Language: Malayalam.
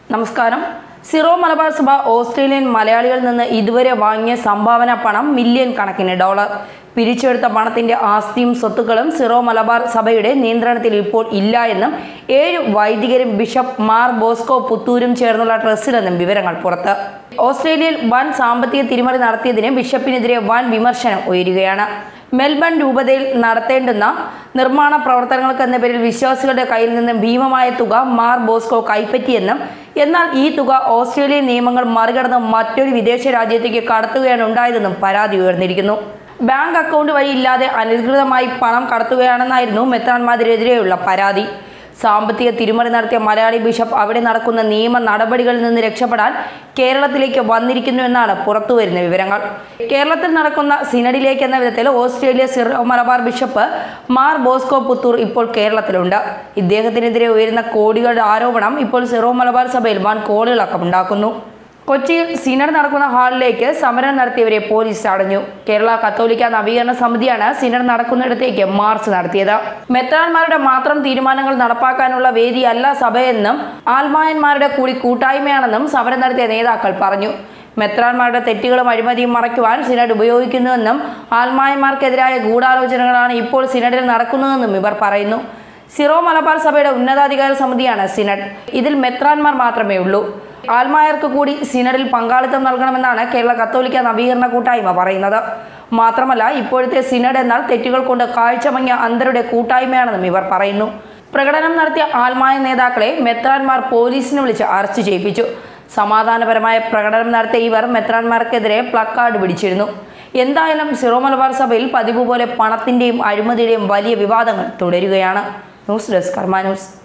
നമസ്കാരം സിറോ മലബാർ സഭ ഓസ്ട്രേലിയൻ മലയാളികളിൽ നിന്ന് ഇതുവരെ വാങ്ങിയ സംഭാവന പണം മില്യൺ കണക്കിന് ഡോളർ പിരിച്ചെടുത്ത പണത്തിന്റെ ആസ്തിയും സ്വത്തുക്കളും സിറോ മലബാർ സഭയുടെ നിയന്ത്രണത്തിൽ ഇപ്പോൾ ഇല്ല എന്നും ഏഴ് വൈദികരും ബിഷപ്പ് മാർ ബോസ്കോ പുത്തൂരും ചേർന്നുള്ള ട്രസ്റ്റിലെന്നും വിവരങ്ങൾ പുറത്ത് ഓസ്ട്രേലിയയിൽ വൻ സാമ്പത്തിക തിരിമറി നടത്തിയതിന് ബിഷപ്പിനെതിരെ വൻ വിമർശനം ഉയരുകയാണ് മെൽബൺ രൂപതയിൽ നടത്തേണ്ടുന്ന നിർമ്മാണ പ്രവർത്തനങ്ങൾക്ക് എന്ന പേരിൽ വിശ്വാസികളുടെ കയ്യിൽ നിന്ന് ഭീമമായ തുക മാർ ബോസ്കോ കൈപ്പറ്റിയെന്നും എന്നാൽ ഈ തുക ഓസ്ട്രേലിയൻ നിയമങ്ങൾ മറികടന്ന് മറ്റൊരു വിദേശ രാജ്യത്തേക്ക് കടത്തുകയാണ് ഉണ്ടായതെന്നും പരാതി ഉയർന്നിരിക്കുന്നു ബാങ്ക് അക്കൗണ്ട് വഴി ഇല്ലാതെ അനധികൃതമായി പണം കടത്തുകയാണെന്നായിരുന്നു മെത്രാന്മാരെതിരെയുള്ള പരാതി സാമ്പത്തിക തിരിമറി നടത്തിയ മലയാളി ബിഷപ്പ് അവിടെ നടക്കുന്ന നിയമ നടപടികളിൽ നിന്ന് രക്ഷപ്പെടാൻ കേരളത്തിലേക്ക് വന്നിരിക്കുന്നു എന്നാണ് പുറത്തുവരുന്ന വിവരങ്ങൾ കേരളത്തിൽ നടക്കുന്ന സിനഡിലേക്ക് എന്ന വിധത്തിൽ ഓസ്ട്രേലിയ സിറോ മലബാർ ബിഷപ്പ് മാർ ബോസ്കോ പുത്തൂർ ഇപ്പോൾ കേരളത്തിലുണ്ട് ഇദ്ദേഹത്തിനെതിരെ ഉയരുന്ന കോടികളുടെ ആരോപണം ഇപ്പോൾ സിറോ മലബാർ സഭയിൽ വൻ കോളിളക്കം ഉണ്ടാക്കുന്നു കൊച്ചിയിൽ സിനഡ് നടക്കുന്ന ഹാളിലേക്ക് സമരം നടത്തിയവരെ പോലീസ് തടഞ്ഞു കേരള കത്തോലിക്ക നവീകരണ സമിതിയാണ് സിനഡ് നടക്കുന്നിടത്തേക്ക് മാർച്ച് നടത്തിയത് മെത്രാന്മാരുടെ മാത്രം തീരുമാനങ്ങൾ നടപ്പാക്കാനുള്ള വേദിയല്ല സഭയെന്നും ആത്മായന്മാരുടെ കൂടി കൂട്ടായ്മയാണെന്നും സമരം നടത്തിയ നേതാക്കൾ പറഞ്ഞു മെത്രാന്മാരുടെ തെറ്റുകളും അഴിമതിയും മറയ്ക്കുവാൻ സിനഡ് ഉപയോഗിക്കുന്നുവെന്നും ആത്മായന്മാർക്കെതിരായ ഗൂഢാലോചനകളാണ് ഇപ്പോൾ സിനഡിൽ നടക്കുന്നതെന്നും ഇവർ പറയുന്നു സിറോ മലബാർ സഭയുടെ ഉന്നതാധികാര സമിതിയാണ് സിനഡ് ഇതിൽ മെത്രാന്മാർ മാത്രമേ ഉള്ളൂ ആൽമായർക്ക് കൂടി സിനഡിൽ പങ്കാളിത്തം നൽകണമെന്നാണ് കേരള കത്തോലിക്ക നവീകരണ കൂട്ടായ്മ പറയുന്നത് മാത്രമല്ല ഇപ്പോഴത്തെ സിനഡ് എന്നാൽ തെറ്റുകൾ കൊണ്ട് കാഴ്ചമങ്ങിയ അന്തരുടെ കൂട്ടായ്മയാണെന്നും ഇവർ പറയുന്നു പ്രകടനം നടത്തിയ ആൽമായ നേതാക്കളെ മെത്രാന്മാർ പോലീസിനെ വിളിച്ച് അറസ്റ്റ് ചെയ്യിപ്പിച്ചു സമാധാനപരമായ പ്രകടനം നടത്തിയ ഇവർ മെത്രാന്മാർക്കെതിരെ പ്ലക്കാർഡ് പിടിച്ചിരുന്നു എന്തായാലും സിറോ മലബാർ സഭയിൽ പതിവ് പോലെ പണത്തിന്റെയും അഴിമതിയുടെയും വലിയ വിവാദങ്ങൾ തുടരുകയാണ് ന്യൂസ് ഡെസ്ക് കർമ്മ ന്യൂസ്